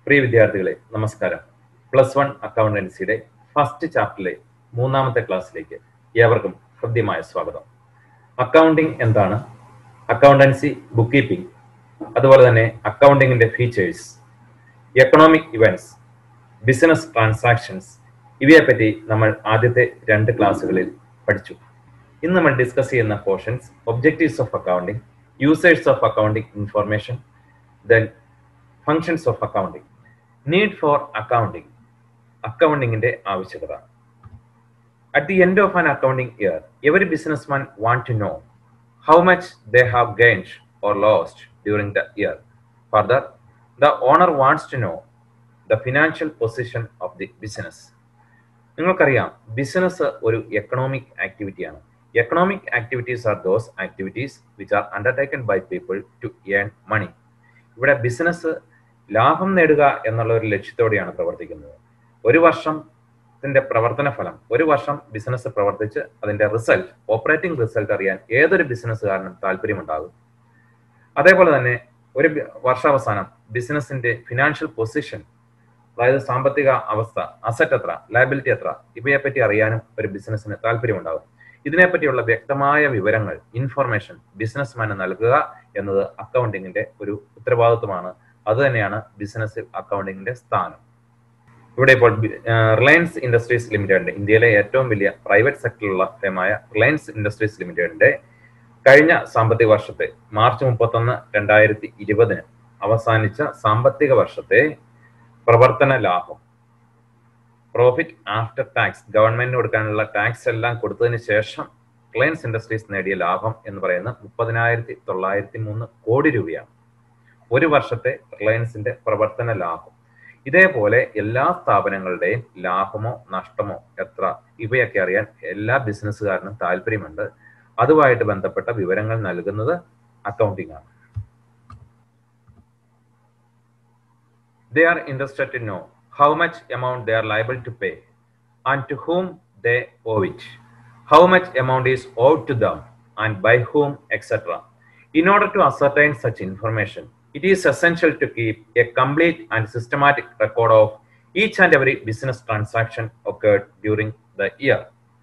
പ്രിയ വിദ്യാർത്ഥികളെ നമസ്കാരം plus one അക്കൗണ്ടൻസിയുടെ ഫസ്റ്റ് ചാപ്റ്ററിലെ മൂന്നാമത്തെ ക്ലാസ്സിലേക്ക് ഏവർക്കും ഹൃദ്യമായ സ്വാഗതം അക്കൗണ്ടിംഗ് എന്താണ് അക്കൗണ്ടൻസി ബുക്ക് കീപ്പിംഗ് അതുപോലെ തന്നെ അക്കൗണ്ടിങ്ങിന്റെ features economic events business transactions ഇവയെപ്പറ്റി നമ്മൾ ആദ്യത്തെ രണ്ട് ക്ലാസ്സുകളിൽ പഠിച്ചു ഇന്ന് നമ്മൾ ഡിസ്കസ് ചെയ്യുന്ന portions objectives of accounting users of accounting information then functions of accounting need for accounting അക്കൗണ്ടിങ്ങിന്റെ ആവശ്യകത at the end of an accounting year every businessman want to know how much they have gained or lost during the year further the owner wants to know the financial position of the business നിങ്ങൾക്കറിയാം business ഒരു economic ആക്ടിവിറ്റിയാണ് economic activities are those activities which are undertaken by people to earn money ഇവിടെ business ലാഭം നേടുക എന്നുള്ള ഒരു ലക്ഷ്യത്തോടെയാണ് പ്രവർത്തിക്കുന്നത് ഒരു വർഷത്തിന്റെ പ്രവർത്തന ഫലം ഒരു വർഷം ബിസിനസ് പ്രവർത്തിച്ച് അതിന്റെ റിസൾട്ട് ഓപ്പറേറ്റിംഗ് റിസൾട്ട് അറിയാൻ ഏതൊരു ബിസിനസ്സുകാരനും താല്പര്യമുണ്ടാകും അതേപോലെ തന്നെ ഒരു വർഷാവസാനം ബിസിനസിന്റെ ഫിനാൻഷ്യൽ പൊസിഷൻ അതായത് സാമ്പത്തിക അവസ്ഥ അസറ്റ് എത്ര ലയബിലിറ്റി എത്ര ഇവയെപ്പറ്റി അറിയാനും ഒരു ബിസിനസ്സിന് താല്പര്യമുണ്ടാകും ഇതിനെപ്പറ്റിയുള്ള വ്യക്തമായ വിവരങ്ങൾ ഇൻഫർമേഷൻ ബിസിനസ്മാന് നൽകുക എന്നത് അക്കൗണ്ടിങ്ങിന്റെ ഒരു ഉത്തരവാദിത്വമാണ് അത് തന്നെയാണ് ബിസിനസ്സിൽ അക്കൗണ്ടിങ്ങിന്റെ സ്ഥാനം ഇവിടെ ഇപ്പോൾ റിലയൻസ് ഇൻഡസ്ട്രീസ് ലിമിറ്റഡിന്റെ ഇന്ത്യയിലെ ഏറ്റവും വലിയ പ്രൈവറ്റ് സെക്ടറിലുള്ള ഫേമായ റിലയൻസ് ഇൻഡസ്ട്രീസ് ലിമിറ്റഡിന്റെ കഴിഞ്ഞ സാമ്പത്തിക വർഷത്തെ മാർച്ച് മുപ്പത്തൊന്ന് രണ്ടായിരത്തി ഇരുപതിന് അവസാനിച്ച സാമ്പത്തിക വർഷത്തെ പ്രവർത്തന ലാഭം പ്രോഫിറ്റ് ആഫ്റ്റർ ടാക്സ് ഗവൺമെന്റിന് കൊടുക്കാനുള്ള ടാക്സ് എല്ലാം കൊടുത്തതിന് ശേഷം റിലയൻസ് ഇൻഡസ്ട്രീസ് നേടിയ ലാഭം എന്ന് പറയുന്നത് മുപ്പതിനായിരത്തി തൊള്ളായിരത്തി മൂന്ന് കോടി രൂപയാണ് ഒരു വർഷത്തെ റിലയൻസിന്റെ പ്രവർത്തന ലാഭം ഇതേപോലെ എല്ലാ സ്ഥാപനങ്ങളുടെയും ലാഭമോ നഷ്ടമോ എത്ര ഇവയൊക്കെ അറിയാൻ എല്ലാ ബിസിനസ്സുകാരനും താല്പര്യമുണ്ട് അതുമായിട്ട് ബന്ധപ്പെട്ട വിവരങ്ങൾ നൽകുന്നത് അക്കൗണ്ടിംഗ് ആണ് they are interested to know how much amount they are liable to pay and to whom they owe it, how much amount is owed to them and by whom, etc. In order to ascertain such information, it is essential to keep a complete and systematic record of each and every business transaction occurred during the year.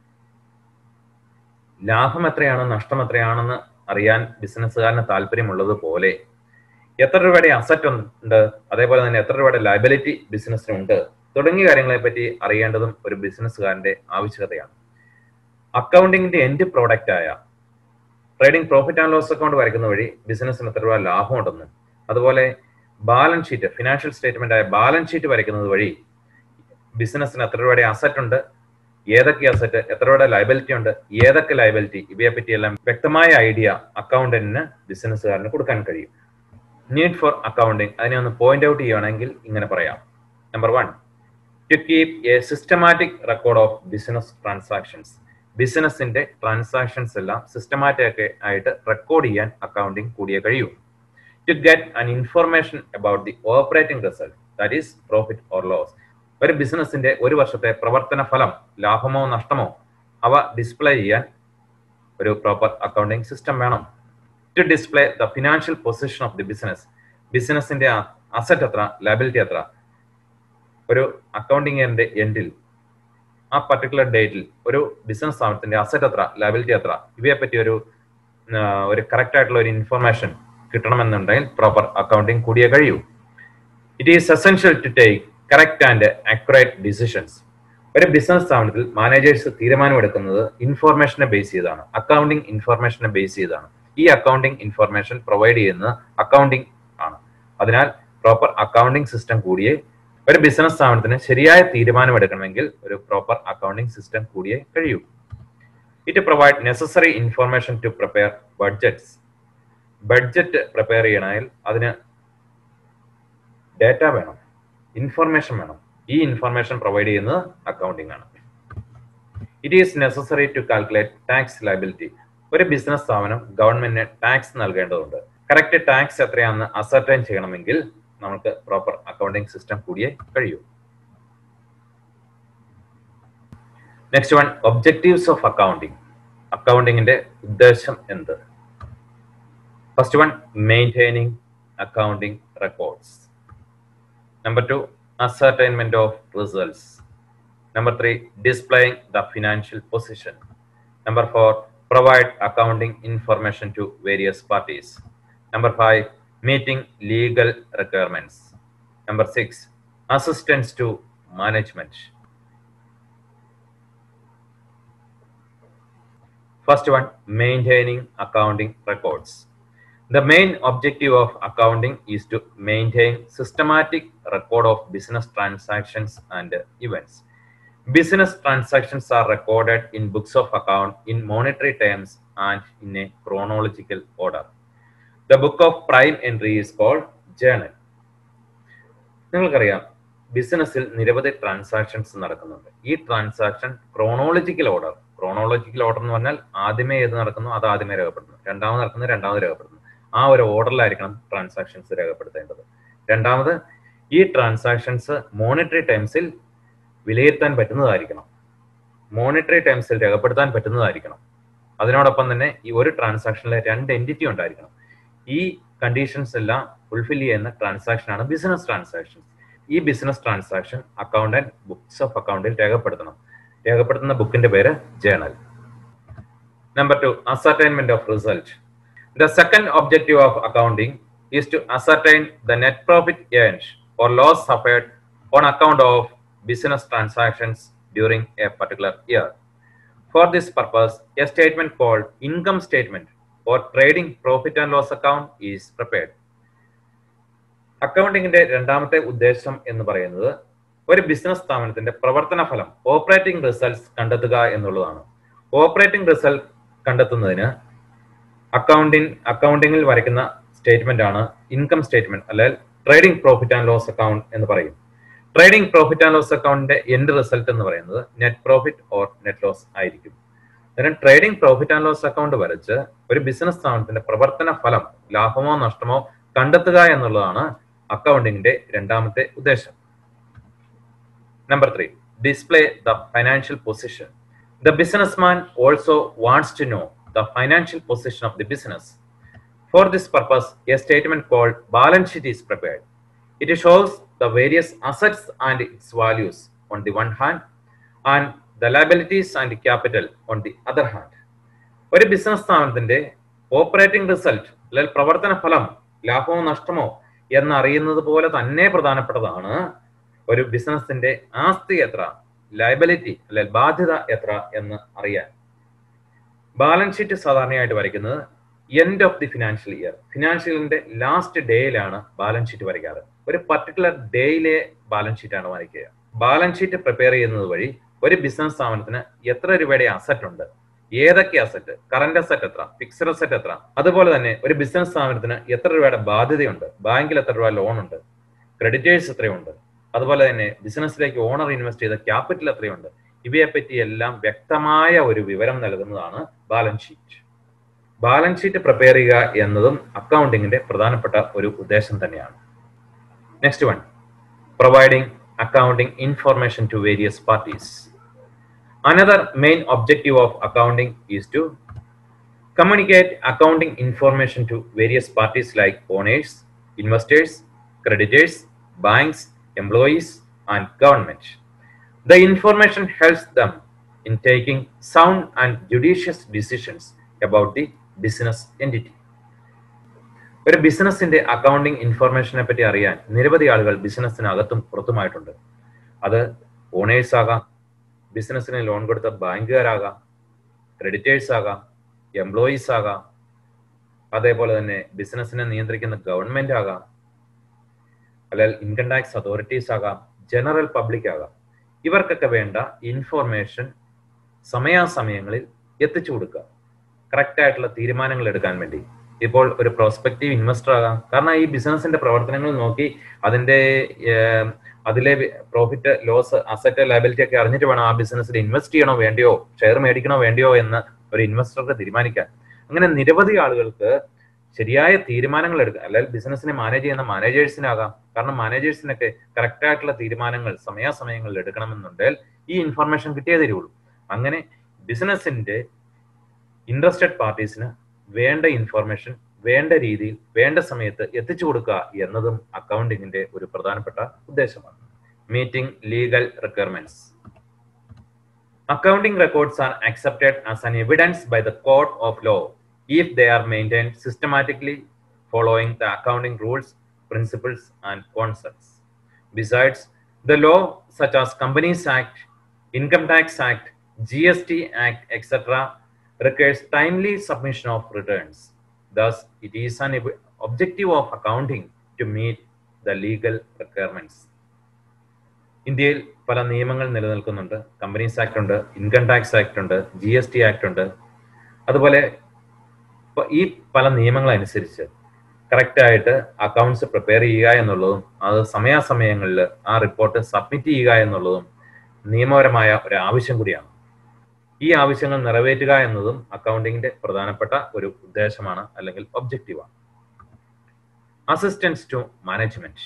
ലാഭം എത്രയാണ് നഷ്ടം എത്രയാണെന്ന് അറിയാൻ ബിസിനസ്സുകാരന് താല്പര്യമുള്ളത് പോലെ എത്ര രൂപയുടെ asset ഉണ്ട് അതേപോലെ തന്നെ എത്ര രൂപയുടെ ലയബിലിറ്റി ബിസിനസ്സിനുണ്ട് തുടങ്ങിയ കാര്യങ്ങളെ പറ്റി അറിയേണ്ടതും ഒരു ബിസിനസ്സുകാരന്റെ ആവശ്യകതയാണ് അക്കൗണ്ടിങ്ങിന്റെ എൻഡ് പ്രോഡക്റ്റ് ആയ trading profit and loss account വരയ്ക്കുന്ന വഴി ബിസിനസ്സിന് എത്ര രൂപ ലാഭമുണ്ടെന്നും അതുപോലെ ബാലൻസ് ഷീറ്റ് ഫിനാൻഷ്യൽ സ്റ്റേറ്റ്മെന്റ് ആയ ബാലൻസ് ഷീറ്റ് വരയ്ക്കുന്നത് വഴി ബിസിനസ്സിന് എത്ര രൂപയുടെ അസറ്റ് ഉണ്ട് ഏതൊക്കെ അസറ്റ് എത്ര രൂപയുടെ ലയബിലിറ്റി ഉണ്ട് ഏതൊക്കെ ലയബിലിറ്റി ഇവയെ പറ്റിയെല്ലാം വ്യക്തമായ ഐഡിയ അക്കൗണ്ടന്റിന് ബിസിനസ്സുകാരന് കൊടുക്കാൻ കഴിയും നീഡ് ഫോർ അക്കൗണ്ടിങ് അതിനെ ഒന്ന് പോയിന്റ് ഔട്ട് ചെയ്യുകയാണെങ്കിൽ ഇങ്ങനെ പറയാം number one to keep a systematic record of business transactions ബിസിനസിന്റെ ട്രാൻസാക്ഷൻസ് എല്ലാം സിസ്റ്റമാറ്റിക് ആയിട്ട് റെക്കോർഡ് ചെയ്യാൻ അക്കൗണ്ടിങ് കൂടിയേ കഴിയൂ to get an information about the operating result that is profit or loss ഒരു ബിസിനസിന്റെ ഒരു വർഷത്തെ പ്രവർത്തന ഫലം ലാഭമോ നഷ്ടമോ അവ ഡിസ്പ്ലേ ചെയ്യാൻ ഒരു പ്രോപ്പർ അക്കൗണ്ടിംഗ് സിസ്റ്റം വേണം to display the financial position of the business ബിസിനസിന്റെ അസറ്റ് എത്ര ലയബിലിറ്റി എത്ര ഒരു അക്കൗണ്ടിങ്ങിന്റെ എൻഡിൽ ആ പർട്ടിക്കുലർ ഡേറ്റിൽ ഒരു ബിസിനസ് സ്ഥാപനത്തിന്റെ അസറ്റ് എത്ര ലയബിലിറ്റി എത്ര ഇവയെ പറ്റി ഒരു ഒരു കറക്റ്റ് ആയിട്ടുള്ള ഒരു ഇൻഫർമേഷൻ കിട്ടണമെന്നുണ്ടെങ്കിൽ പ്രോപ്പർ അക്കൗണ്ടിങ് കൂടിയേ കഴിയൂ it is essential to take correct and accurate decisions ഒരു ബിസിനസ് സ്ഥാപനത്തിൽ മാനേജേഴ്സ് തീരുമാനമെടുക്കുന്നത് ഇൻഫർമേഷനെ ബേസ് ചെയ്താണ് അക്കൗണ്ടിങ് ഇൻഫർമേഷനെ ബേസ് ചെയ്താണ് ഈ അക്കൗണ്ടിംഗ് ഇൻഫർമേഷൻ പ്രൊവൈഡ് ചെയ്യുന്നത് അക്കൗണ്ടിംഗ് ആണ് അതിനാൽ പ്രോപ്പർ അക്കൗണ്ടിംഗ് സിസ്റ്റം കൂടിയേ ഒരു ബിസിനസ് സ്ഥാപനത്തിന് ശരിയായ തീരുമാനം എടുക്കണമെങ്കിൽ ഒരു പ്രോപ്പർ അക്കൗണ്ടിംഗ് സിസ്റ്റം കൂടിയേ കഴിയൂ it provide necessary information to prepare budgets budget prepare ചെയ്യണമെങ്കിൽ അതിന് ഡേറ്റ വേണം ഇൻഫർമേഷൻ വേണം ഈ ഇൻഫർമേഷൻ പ്രൊവൈഡ് ചെയ്യുന്നത് അക്കൗണ്ടിംഗ് ആണ് it is necessary to calculate tax liability ഒരു ബിസിനസ് സ്ഥാപനം ഗവൺമെന്റിന് ടാക്സ് നൽകേണ്ടതുണ്ട് കറക്റ്റ് ടാക്സ് എത്രയാണെന്ന് അസർട്ടൈൻ ചെയ്യണമെങ്കിൽ നമുക്ക് പ്രോപ്പർ അക്കൗണ്ടിംഗ് സിസ്റ്റം കൂടിയേ കഴിയൂ next one objectives of accounting അക്കൗണ്ടിങ്ങിന്റെ ഉദ്ദേശം എന്ത് first one maintaining accounting records Number two, ascertainment of results. Number three, displaying the financial position. Number four, provide accounting information to various parties. Number five, meeting legal requirements. Number six, assistance to management. First one, maintaining accounting records. The main objective of accounting is to maintain systematic record of business transactions and events. Business transactions are recorded in books of account in monetary terms and in a chronological order. The book of prime entry is called journal. നിങ്ങൾക്കറിയാം ബിസിനസ്സിൽ നിരവധി transactions നടക്കുന്നുണ്ട് ഈ transaction chronological order chronological order എന്ന് പറഞ്ഞാൽ ആദ്യമേ ഏത് നടക്കുന്നു അത് ആദ്യമേ രേഖപ്പെടുത്തുന്നു രണ്ടാമത് നടക്കുന്നത് രണ്ടാമത് രേഖപ്പെടുത്തുന്നു ആ ഒരു ഓർഡറിലായിരിക്കണം ട്രാൻസാക്ഷൻസ് രേഖപ്പെടുത്തേണ്ടത് രണ്ടാമത് ഈ ട്രാൻസാക്ഷൻസ് മോണിറ്ററി ടൈംസിൽ വിലയിരുത്താൻ പറ്റുന്നതായിരിക്കണം മോണിറ്ററി ടൈംസിൽ രേഖപ്പെടുത്താൻ പറ്റുന്നതായിരിക്കണം അതിനോടൊപ്പം തന്നെ ഈ ഒരു ട്രാൻസാക്ഷനിലെ രണ്ട് എൻറ്റിറ്റി ഉണ്ടായിരിക്കണം ഈ കണ്ടീഷൻസ് എല്ലാം ഫുൾഫിൽ ചെയ്യുന്ന ട്രാൻസാക്ഷൻ ആണ് ബിസിനസ് ട്രാൻസാക്ഷൻസ് ഈ business transaction accountant books of അക്കൗണ്ടിൽ രേഖപ്പെടുത്തണം രേഖപ്പെടുത്തുന്ന ബുക്കിന്റെ പേര് journal number two ascertainment of result the second objective of accounting is to ascertain the net profit earned or loss suffered on account of business transactions during a particular year. For this purpose, a statement called income statement or trading profit and loss account is prepared. അക്കൗണ്ടിങ്ങിന്റെ രണ്ടാമത്തെ ഉദ്ദേശം എന്ന് പറയുന്നത് ഒരു business സ്ഥാപനത്തിന്റെ പ്രവർത്തന ഫലം operating results കണ്ടെത്തുക എന്നുള്ളതാണ് ഓപ്പറേറ്റിംഗ് റിസൾട്ട് കണ്ടെത്തുന്നതിന് അക്കൗണ്ടിങ് അക്കൗണ്ടിങ്ങിൽ വരയ്ക്കുന്ന സ്റ്റേറ്റ്മെന്റ് ആണ് ഇൻകം സ്റ്റേറ്റ്മെന്റ് അല്ലെങ്കിൽ trading profit and loss account എന്ന് പറയും ട്രേഡിംഗ് പ്രോഫിറ്റ് ആൻഡ് ലോസ് അക്കൗണ്ടിന്റെ എൻഡ് റിസൾട്ട് എന്ന് പറയുന്നത് net profit or net loss ആയിരിക്കും അന്നേരം trading profit and loss account വരച്ച് ഒരു ബിസിനസ് സ്ഥാപനത്തിന്റെ പ്രവർത്തന ഫലം ലാഭമോ നഷ്ടമോ കണ്ടെത്തുക എന്നുള്ളതാണ് അക്കൗണ്ടിങ്ങിന്റെ രണ്ടാമത്തെ ഉദ്ദേശം number three display the financial position the businessman also wants to know the financial position of the business for this purpose a statement called balance sheet is prepared it shows the various assets and its values on the one hand and the liabilities and capital on the other hand. ഒരു business സ്ഥാപനത്തിന്റെ operating result അല്ലെങ്കിൽ പ്രവർത്തന ഫലം ലാഭമോ നഷ്ടമോ എന്നറിയുന്നത് പോലെ തന്നെ പ്രധാനപ്പെട്ടതാണ് ഒരു ബിസിനസിന്റെ ആസ്തി എത്ര ലയബിലിറ്റി അല്ലെങ്കിൽ ബാധ്യത എത്ര എന്ന് അറിയാൻ ബാലൻസ് ഷീറ്റ് സാധാരണയായിട്ട് വരയ്ക്കുന്നത് end of the financial year ഫിനാൻഷ്യലിന്റെ ലാസ്റ്റ് ഡേയിലാണ് ബാലൻസ് ഷീറ്റ് വരയ്ക്കാറ് ഒരു പർട്ടിക്കുലർ ഡേയിലെ ബാലൻസ് ഷീറ്റ് ആണ് വരയ്ക്കുക ബാലൻസ് ഷീറ്റ് പ്രിപ്പയർ ചെയ്യുന്നത് വഴി ഒരു ബിസിനസ് സ്ഥാപനത്തിന് എത്ര രൂപയുടെ അസറ്റ് ഉണ്ട് ഏതൊക്കെ അസറ്റ് കറന്റ് അസറ്റ് എത്ര ഫിക്സഡ് അസറ്റ് എത്ര അതുപോലെ തന്നെ ഒരു ബിസിനസ് സ്ഥാപനത്തിന് എത്ര രൂപയുടെ ബാധ്യതയുണ്ട് ബാങ്കിൽ എത്ര രൂപ ലോൺ ഉണ്ട് ക്രെഡിറ്റേഴ്സ് എത്രയുണ്ട് അതുപോലെ തന്നെ ബിസിനസ്സിലേക്ക് ഓണർ ഇൻവെസ്റ്റ് ചെയ്ത ക്യാപിറ്റൽ എത്രയുണ്ട് ഇവയെ പറ്റി എല്ലാം വ്യക്തമായ ഒരു വിവരം നൽകുന്നതാണ് balance sheet balance sheet prepare ചെയ്യുക എന്നതും അക്കൗണ്ടിങ്ങിന്റെ പ്രധാനപ്പെട്ട ഒരു ഉദ്ദേശം തന്നെയാണ് next one providing accounting information to various parties another main objective of accounting is to communicate accounting information to various parties like owners investors creditors banks employees and government the information helps them in taking sound and judicious decisions about the business entity ഒരു ബിസിനസിന്റെ accounting ഇൻഫർമേഷനെ പറ്റി അറിയാൻ നിരവധി ആളുകൾ ബിസിനസ്സിനകത്തും പുറത്തുമായിട്ടുണ്ട് അത് owners ആകാം ബിസിനസ്സിന് loan കൊടുത്ത ബാങ്കുകാരാകാം ക്രെഡിറ്റേഴ്സ് ആകാം എംപ്ലോയീസ് ആകാം അതേപോലെ തന്നെ ബിസിനസ്സിനെ നിയന്ത്രിക്കുന്ന ഗവൺമെന്റ് ആകാം അല്ലെങ്കിൽ ഇൻകം ടാക്സ് അതോറിറ്റീസ് ആകാം ജനറൽ പബ്ലിക് ആകാം ഇവർക്കൊക്കെ വേണ്ട ഇൻഫോർമേഷൻ സമയാസമയങ്ങളിൽ എത്തിച്ചു കൊടുക്കുക കറക്റ്റ് ആയിട്ടുള്ള തീരുമാനങ്ങൾ എടുക്കാൻ വേണ്ടി ഇപ്പോൾ ഒരു പ്രോസ്പെക്റ്റീവ് ഇൻവെസ്റ്റർ ആകാം കാരണം ഈ ബിസിനസിന്റെ പ്രവർത്തനങ്ങൾ നോക്കി അതിന്റെ അതിലെ പ്രോഫിറ്റ് ലോസ് അസറ്റ് ലയബിലിറ്റി ഒക്കെ അറിഞ്ഞിട്ട് വേണം ആ ബിസിനസ്സിൽ ഇൻവെസ്റ്റ് ചെയ്യണോ വേണ്ടിയോ ഷെയർ മേടിക്കണോ വേണ്ടിയോ എന്ന് ഒരു ഇൻവെസ്റ്റർക്ക് തീരുമാനിക്കാൻ അങ്ങനെ നിരവധി ആളുകൾക്ക് ശരിയായ തീരുമാനങ്ങൾ എടുക്കുക അല്ലെങ്കിൽ ബിസിനസ്സിനെ മാനേജ് ചെയ്യുന്ന മാനേജേഴ്സിനാകാം കാരണം മാനേജേഴ്സിനൊക്കെ കറക്റ്റ് ആയിട്ടുള്ള തീരുമാനങ്ങൾ സമയാസമയങ്ങളിൽ എടുക്കണമെന്നുണ്ടെങ്കിൽ ഈ ഇൻഫർമേഷൻ കിട്ടിയേ തരുള്ളൂ അങ്ങനെ ബിസിനസിന്റെ ഇൻട്രസ്റ്റഡ് പാർട്ടീസിന് വേണ്ട ഇൻഫർമേഷൻ വേണ്ട രീതിയിൽ വേണ്ട സമയത്ത് എത്തിച്ചു കൊടുക്കുക എന്നതും അക്കൗണ്ടിങ്ങിന്റെ ഒരു പ്രധാനപ്പെട്ട ഉദ്ദേശമാണ് meeting legal requirements Accounting records are accepted as an evidence by the court of law if they are maintained systematically following the accounting rules, principles, and concepts. Besides, the law such as Companies Act, Income Tax Act, GST Act, etc., requires timely submission of returns. Thus, it is an ob- objective of accounting to meet the legal requirements. ഇന്ത്യയിൽ പല നിയമങ്ങൾ നിലനിൽക്കുന്നുണ്ട് companies act ഉണ്ട് income tax act ഉണ്ട് G S T act ഉണ്ട് അതുപോലെ ഇപ്പൊ ഈ പല നിയമങ്ങൾ അനുസരിച്ച് കറക്റ്റ് ആയിട്ട് അക്കൗണ്ട്സ് പ്രിപ്പയർ ചെയ്യുക എന്നുള്ളതും അത് സമയാസമയങ്ങളിൽ ആ റിപ്പോർട്ട് സബ്മിറ്റ് ചെയ്യുക എന്നുള്ളതും നിയമപരമായ ഒരു ആവശ്യം കൂടിയാണ് ഈ ആവശ്യങ്ങൾ നിറവേറ്റുക എന്നതും അക്കൗണ്ടിങ്ങിന്റെ പ്രധാനപ്പെട്ട ഒരു ഉദ്ദേശമാണ് അല്ലെങ്കിൽ ഒബ്ജക്റ്റീവാണ് assistance to management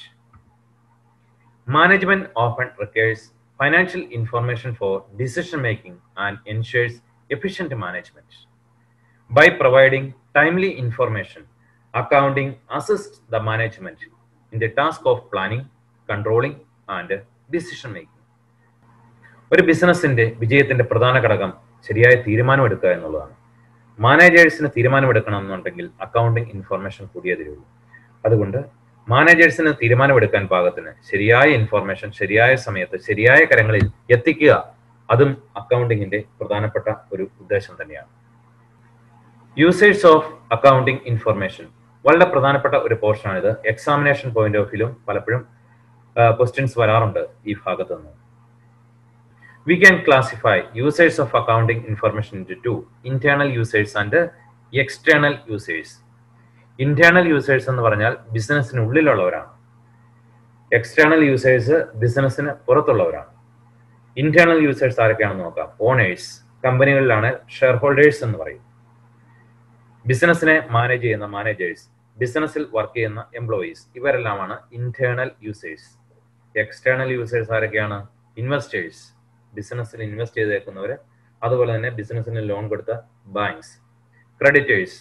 Management often requires financial information for decision making and ensures efficient management. By providing timely information, accounting assists the management in the task of planning, controlling, and decision making. ഒരു ബിസിനസിന്റെ വിജയത്തിന്റെ പ്രധാന ഘടകം ശരിയായ തീരുമാനമെടുക്കുക എന്നുള്ളതാണ് മാനേജേഴ്സിന് തീരുമാനമെടുക്കണമെന്നുണ്ടെങ്കിൽ accounting information കൂടിയേ തരുള്ളൂ അതുകൊണ്ട് മാനേജേഴ്സിന് തീരുമാനമെടുക്കാൻ പാകത്തിന് ശരിയായ ഇൻഫർമേഷൻ ശരിയായ സമയത്ത് ശരിയായ കരങ്ങളിൽ എത്തിക്കുക അതും അക്കൗണ്ടിങ്ങിന്റെ പ്രധാനപ്പെട്ട ഒരു ഉദ്ദേശം തന്നെയാണ് യൂസേഴ്സ് ഓഫ് അക്കൗണ്ടിംഗ് ഇൻഫർമേഷൻ വളരെ പ്രധാനപ്പെട്ട ഒരു പോർഷനാണിത് എക്സാമിനേഷൻ പോയിന്റ് ഓഫ് വ്യൂലും പലപ്പോഴും ക്വസ്റ്റ്യൻസ് വരാറുണ്ട് ഈ ഭാഗത്ത് നിന്ന് we can classify users of accounting information into two internal users and external users internal users എന്ന് പറഞ്ഞാൽ ബിസിനസ്സിനുള്ളിലുള്ളവരാണ് എക്സ്റ്റേണൽ യൂസേഴ്സ് ബിസിനസ്സിന് പുറത്തുള്ളവരാണ് ഇന്റേണൽ യൂസേഴ്സ് ആരൊക്കെയാണെന്ന് നോക്കാം ഓണേഴ്സ് കമ്പനികളിലാണ് ഷെയർ ഹോൾഡേഴ്സ് എന്ന് പറയും ബിസിനസ്സിനെ മാനേജ് ചെയ്യുന്ന മാനേജേഴ്സ് ബിസിനസ്സിൽ വർക്ക് ചെയ്യുന്ന എംപ്ലോയീസ് ഇവരെല്ലാമാണ് ഇന്റേണൽ യൂസേഴ്സ് എക്സ്റ്റേണൽ യൂസേഴ്സ് ആരൊക്കെയാണ് ഇൻവെസ്റ്റേഴ്സ് ബിസിനസ്സിൽ ഇൻവെസ്റ്റ് ചെയ്തേക്കുന്നവർ അതുപോലെ തന്നെ ബിസിനസ്സിന് ലോൺ കൊടുത്ത ബാങ്ക്സ് ക്രെഡിറ്റേഴ്സ്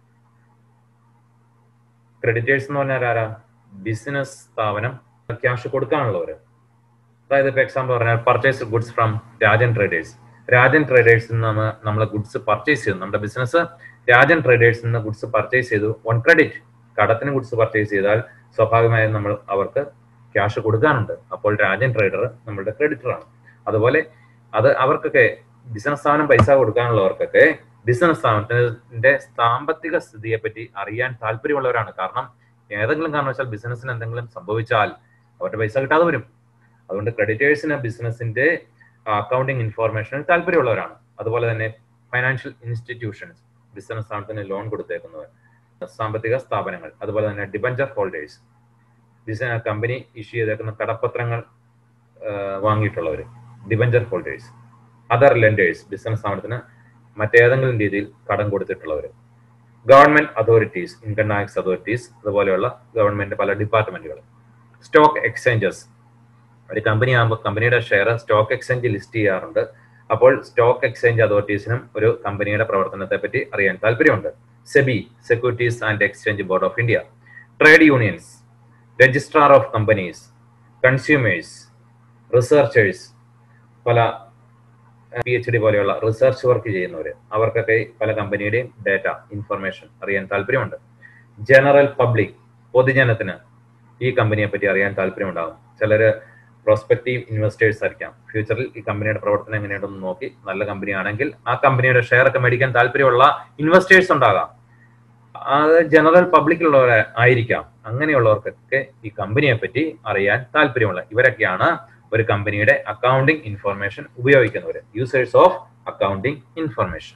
ക്രെഡിറ്റേഴ്സ് എന്ന് പറഞ്ഞാൽ ആരാ ബിസിനസ് സ്ഥാപനം ക്യാഷ് കൊടുക്കാനുള്ളവർ അതായത് ഇപ്പൊ എക്സാമ്പിൾ പറഞ്ഞാൽ purchase goods from Rajan traders Rajan ട്രേഡേഴ്സിൽ നിന്ന് നമ്മൾ ഗുഡ്സ് പർച്ചേസ് ചെയ്തു നമ്മുടെ ബിസിനസ് രാജൻ ട്രേഡേഴ്സിൽ നിന്ന് ഗുഡ്സ് പർച്ചേസ് ചെയ്തു ഓൺ ക്രെഡിറ്റ് കടത്തിന് ഗുഡ്സ് പർച്ചേസ് ചെയ്താൽ സ്വാഭാവികമായും നമ്മൾ അവർക്ക് ക്യാഷ് കൊടുക്കാനുണ്ട് അപ്പോൾ രാജൻ ട്രേഡർ നമ്മളുടെ ക്രെഡിറ്ററാണ് അതുപോലെ അത് അവർക്കൊക്കെ ബിസിനസ് സ്ഥാപനം പൈസ കൊടുക്കാനുള്ളവർക്കൊക്കെ ബിസിനസ് സ്ഥാപനത്തിന്റെ സാമ്പത്തിക സ്ഥിതിയെ പറ്റി അറിയാൻ താല്പര്യമുള്ളവരാണ് കാരണം ഏതെങ്കിലും കാരണവശാൽ ബിസിനസ്സിന് എന്തെങ്കിലും സംഭവിച്ചാൽ അവരുടെ പൈസ കിട്ടാതെ വരും അതുകൊണ്ട് ക്രെഡിറ്റേഴ്സിന് ബിസിനസിന്റെ അക്കൗണ്ടിങ് ഇൻഫോർമേഷനിൽ താല്പര്യമുള്ളവരാണ് അതുപോലെ തന്നെ ഫൈനാൻഷ്യൽ ഇൻസ്റ്റിറ്റ്യൂഷൻസ് ബിസിനസ് സ്ഥാപനത്തിന് ലോൺ കൊടുത്തേക്കുന്നവർ സാമ്പത്തിക സ്ഥാപനങ്ങൾ അതുപോലെ തന്നെ debenture holders business company issue ചെയ്തേക്കുന്ന കടപ്പത്രങ്ങൾ വാങ്ങിയിട്ടുള്ളവർ debenture holders other lenders business സ്ഥാപനത്തിന് മറ്റേതെങ്കിലും രീതിയിൽ കടം കൊടുത്തിട്ടുള്ളവർ government authorities income tax authorities അതുപോലെയുള്ള ഗവൺമെന്റ് പല ഡിപ്പാർട്ട്മെന്റുകൾ സ്റ്റോക്ക് എക്സ്ചേഞ്ചസ് ഒരു കമ്പനി ആകുമ്പോൾ കമ്പനിയുടെ ഷെയർ സ്റ്റോക്ക് എക്സ്ചേഞ്ച് ലിസ്റ്റ് ചെയ്യാറുണ്ട് അപ്പോൾ സ്റ്റോക്ക് എക്സ്ചേഞ്ച് അതോറിറ്റീസിനും ഒരു കമ്പനിയുടെ പ്രവർത്തനത്തെ പറ്റി അറിയാൻ താല്പര്യമുണ്ട് SEBI securities and exchange board of India trade unions registrar of companies consumers researchers പല പി എച്ച് ഡി പോലെയുള്ള റിസർച്ച് വർക്ക് ചെയ്യുന്നവർ അവർക്കൊക്കെ പല കമ്പനിയുടെയും ഡാറ്റ ഇൻഫർമേഷൻ അറിയാൻ താല്പര്യമുണ്ട് ജനറൽ പബ്ലിക് പൊതുജനത്തിന് ഈ കമ്പനിയെ പറ്റി അറിയാൻ താല്പര്യമുണ്ടാകും ചിലർ പ്രോസ്പെക്റ്റീവ് ഇൻവെസ്റ്റേഴ്സ് ആയിരിക്കാം ഫ്യൂച്ചറിൽ ഈ കമ്പനിയുടെ പ്രവർത്തനം എങ്ങനെയുണ്ടെന്ന് നോക്കി നല്ല കമ്പനി ആണെങ്കിൽ ആ കമ്പനിയുടെ ഷെയർ ഒക്കെ മേടിക്കാൻ താല്പര്യമുള്ള ഇൻവെസ്റ്റേഴ്സ് ഉണ്ടാകാം അത് ജനറൽ പബ്ലിക്കിലുള്ളവരെ ആയിരിക്കാം അങ്ങനെയുള്ളവർക്കൊക്കെ ഈ കമ്പനിയെ പറ്റി അറിയാൻ താല്പര്യമുള്ള ഇവരൊക്കെയാണ് ഒരു കമ്പനിയുടെ അക്കൗണ്ടിംഗ് ഇൻഫർമേഷൻ ഉപയോഗിക്കുന്നവർ യൂസേഴ്സ് ഓഫ് അക്കൗണ്ടിംഗ് ഇൻഫർമേഷൻ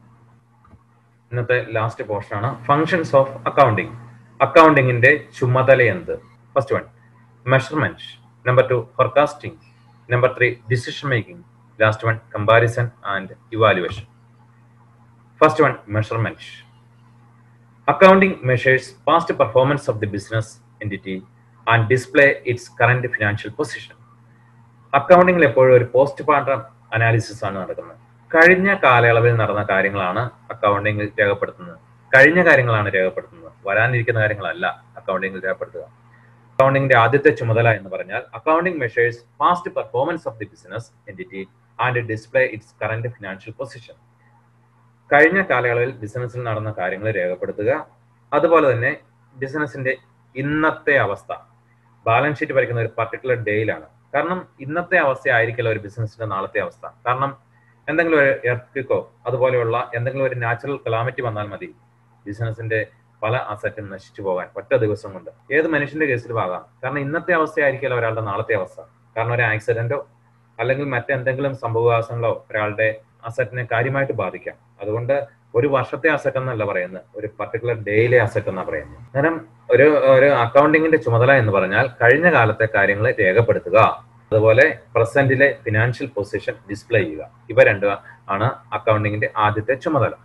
ഇന്നത്തെ ലാസ്റ്റ് പോർഷൻ ആണ് ഫങ്ഷൻസ് ഓഫ് അക്കൗണ്ടിംഗ് അക്കൗണ്ടിങ്ങിന്റെ ചുമതല എന്ത് first one measurement number two forecasting number three decision making last one comparison and evaluation first one measurement accounting measures past performance of the business entity and display its current financial position അക്കൗണ്ടിങ്ങിൽ എപ്പോഴും ഒരു post partum analysis ആണ് നടക്കുന്നത് കഴിഞ്ഞ കാലയളവിൽ നടന്ന കാര്യങ്ങളാണ് അക്കൗണ്ടിങ്ങിൽ രേഖപ്പെടുത്തുന്നത് കഴിഞ്ഞ കാര്യങ്ങളാണ് രേഖപ്പെടുത്തുന്നത് വരാനിരിക്കുന്ന കാര്യങ്ങളല്ല അക്കൗണ്ടിങ്ങിൽ രേഖപ്പെടുത്തുക അക്കൗണ്ടിങ്ങിന്റെ ആദ്യത്തെ ചുമതല എന്ന് പറഞ്ഞാൽ accounting measures past performance of the business entity and display its current financial position കഴിഞ്ഞ കാലയളവിൽ ബിസിനസ്സിൽ നടന്ന കാര്യങ്ങൾ രേഖപ്പെടുത്തുക അതുപോലെ തന്നെ ബിസിനസിന്റെ ഇന്നത്തെ അവസ്ഥ ബാലൻസ് ഷീറ്റ് വരയ്ക്കുന്ന ഒരു പർട്ടിക്കുലർ ഡേയിലാണ് കാരണം ഇന്നത്തെ അവസ്ഥ ആയിരിക്കില്ല ഒരു ബിസിനസിന്റെ നാളത്തെ അവസ്ഥ കാരണം എന്തെങ്കിലും ഒരു എർത്തിക്കോ അതുപോലെയുള്ള എന്തെങ്കിലും ഒരു നാച്ചുറൽ കലാമിറ്റി വന്നാൽ മതി ബിസിനസിന്റെ പല അസറ്റും നശിച്ചു പോകാൻ ഒറ്റ ദിവസം കൊണ്ട് ഏത് മനുഷ്യന്റെ കേസിലും ആകാം കാരണം ഇന്നത്തെ അവസ്ഥയായിരിക്കില്ല ഒരാളുടെ നാളത്തെ അവസ്ഥ കാരണം ഒരു ആക്സിഡന്റോ അല്ലെങ്കിൽ മറ്റെന്തെങ്കിലും സംഭവവികാസങ്ങളോ ഒരാളുടെ അസറ്റിനെ കാര്യമായിട്ട് ബാധിക്കാം അതുകൊണ്ട് ഒരു വർഷത്തെ അസറ്റ് എന്നല്ല പറയുന്നത് ഒരു പർട്ടിക്കുലർ ഡേയിലെ അസറ്റ് എന്നാണ് പറയുന്നത് അന്നേരം ഒരു ഒരു അക്കൗണ്ടിങ്ങിന്റെ ചുമതല എന്ന് പറഞ്ഞാൽ കഴിഞ്ഞ കാലത്തെ കാര്യങ്ങൾ രേഖപ്പെടുത്തുക അതുപോലെ പ്രസന്റിലെ ഫിനാൻഷ്യൽ പൊസിഷൻ ഡിസ്പ്ലേ ചെയ്യുക ഇവ രണ്ട് ആണ് അക്കൗണ്ടിങ്ങിന്റെ ആദ്യത്തെ ചുമതല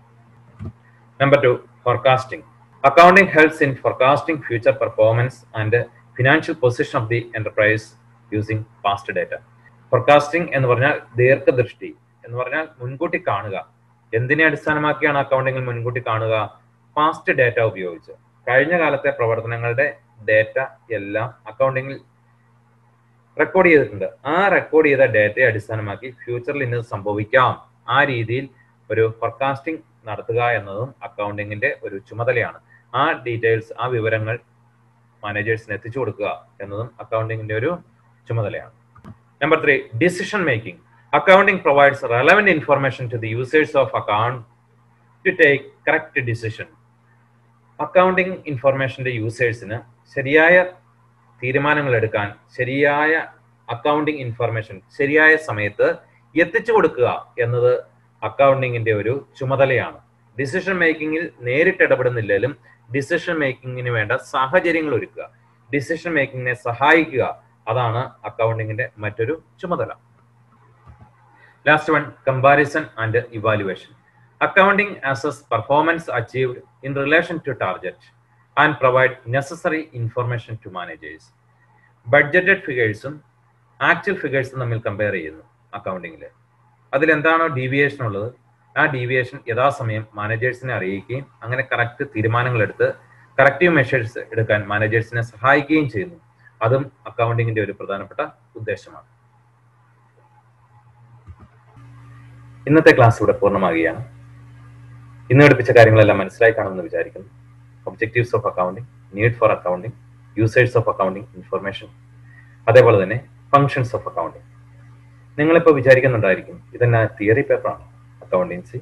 number two forecasting accounting helps in forecasting future performance and financial position of the enterprise using past data forecasting എന്ന് പറഞ്ഞാൽ ദീർഘദൃഷ്ടി എന്ന് പറഞ്ഞാൽ മുൻകൂട്ടി കാണുക എന്തിനെ അടിസ്ഥാനമാക്കിയാണ് അക്കൗണ്ടിങ്ങിൽ മുൻകൂട്ടി കാണുക പാസ്റ്റ് ഡേറ്റ ഉപയോഗിച്ച് കഴിഞ്ഞ കാലത്തെ പ്രവർത്തനങ്ങളുടെ ഡേറ്റ എല്ലാം അക്കൗണ്ടിങ്ങിൽ റെക്കോർഡ് ചെയ്തിട്ടുണ്ട് ആ റെക്കോർഡ് ചെയ്ത ഡേറ്റയെ അടിസ്ഥാനമാക്കി ഫ്യൂച്ചറിൽ ഇന്നത് സംഭവിക്കാം ആ രീതിയിൽ ഒരു ഫോർകാസ്റ്റിംഗ് നടത്തുക എന്നതും അക്കൗണ്ടിങ്ങിന്റെ ഒരു ചുമതലയാണ് ആ ഡീറ്റെയിൽസ് ആ വിവരങ്ങൾ മാനേജേഴ്സിന് എത്തിച്ചു കൊടുക്കുക എന്നതും അക്കൗണ്ടിങ്ങിന്റെ ഒരു ചുമതലയാണ് number three decision making accounting provides relevant information to the users of account to take correct decision accounting ഇൻഫർമേഷന്റെ യൂസേഴ്സിന് ശരിയായ തീരുമാനങ്ങൾ എടുക്കാൻ ശരിയായ അക്കൗണ്ടിംഗ് ഇൻഫർമേഷൻ ശരിയായ സമയത്ത് എത്തിച്ചു കൊടുക്കുക എന്നത് അക്കൗണ്ടിങ്ങിന്റെ ഒരു ചുമതലയാണ് ഡിസിഷൻ മേക്കിങ്ങിൽ നേരിട്ട് ഇടപെടുന്നില്ലെങ്കിലും ഡിസിഷൻ മേക്കിങ്ങിന് വേണ്ട സാഹചര്യങ്ങൾ ഒരുക്കുക ഡിസിഷൻ മേക്കിങ്ങിനെ സഹായിക്കുക അതാണ് അക്കൗണ്ടിങ്ങിന്റെ മറ്റൊരു ചുമതല last one comparison and evaluation accounting assess performance achieved in relation to target and provide necessary information to managers budgeted ഫിഗേഴ്സും ആക്ച്വൽ ഫിഗേഴ്സും തമ്മിൽ കമ്പയർ ചെയ്യുന്നു അക്കൗണ്ടിങ്ങിൽ അതിലെന്താണോ ഡീവിയേഷൻ ഉള്ളത് ആ ഡീവിയേഷൻ യഥാസമയം മാനേജേഴ്സിനെ അറിയിക്കുകയും അങ്ങനെ കറക്റ്റ് തീരുമാനങ്ങൾ എടുത്ത് കറക്റ്റീവ് മെഷേഴ്സ് എടുക്കാൻ മാനേജേഴ്സിനെ സഹായിക്കുകയും ചെയ്യുന്നു അതും അക്കൗണ്ടിങ്ങിന്റെ ഒരു പ്രധാനപ്പെട്ട ഉദ്ദേശമാണ് ഇന്നത്തെ ക്ലാസ് ഇവിടെ പൂർണ്ണമാകുകയാണ് ഇന്ന് പഠിപ്പിച്ച കാര്യങ്ങളെല്ലാം മനസ്സിലായി കാണുമെന്ന് വിചാരിക്കുന്നു objectives of accounting need for accounting users of accounting information അതേപോലെ തന്നെ ഫങ്ഷൻസ് ഓഫ് അക്കൗണ്ടിങ് നിങ്ങളിപ്പോൾ വിചാരിക്കുന്നുണ്ടായിരിക്കും ഇതെന്നാ തിയറി പേപ്പറാണ് അക്കൗണ്ടിങ്സി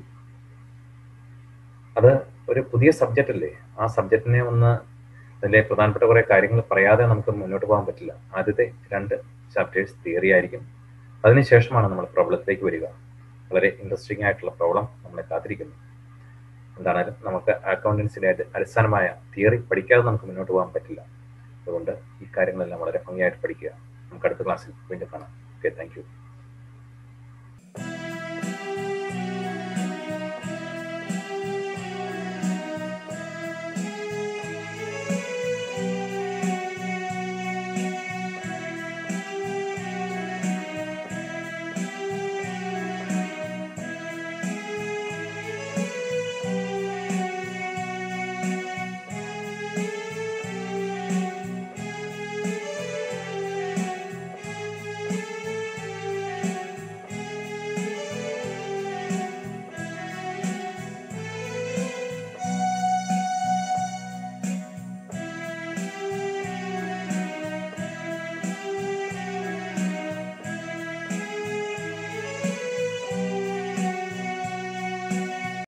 അത് ഒരു പുതിയ സബ്ജക്റ്റ് അല്ലേ ആ സബ്ജക്റ്റിനെ ഒന്ന് അതിലെ പ്രധാനപ്പെട്ട കുറെ കാര്യങ്ങൾ പറയാതെ നമുക്ക് മുന്നോട്ട് പോകാൻ പറ്റില്ല ആദ്യത്തെ രണ്ട് ചാപ്റ്റേഴ്സ് തിയറി ആയിരിക്കും അതിനുശേഷമാണ് നമ്മൾ പ്രോബ്ലത്തിലേക്ക് വരിക വളരെ ഇൻട്രസ്റ്റിംഗ് ആയിട്ടുള്ള പ്രോബ്ലം നമ്മളെ കാത്തിരിക്കുന്നു എന്താണേലും നമുക്ക് അക്കൗണ്ടൻസിന്റെ അടിസ്ഥാനമായ തിയറി പഠിക്കാതെ നമുക്ക് മുന്നോട്ട് പോകാൻ പറ്റില്ല അതുകൊണ്ട് ഈ കാര്യങ്ങളെല്ലാം വളരെ ഭംഗിയായിട്ട് പഠിക്കുക നമുക്ക് അടുത്ത ക്ലാസ്സിൽ വീണ്ടും കാണാം ഓക്കെ താങ്ക്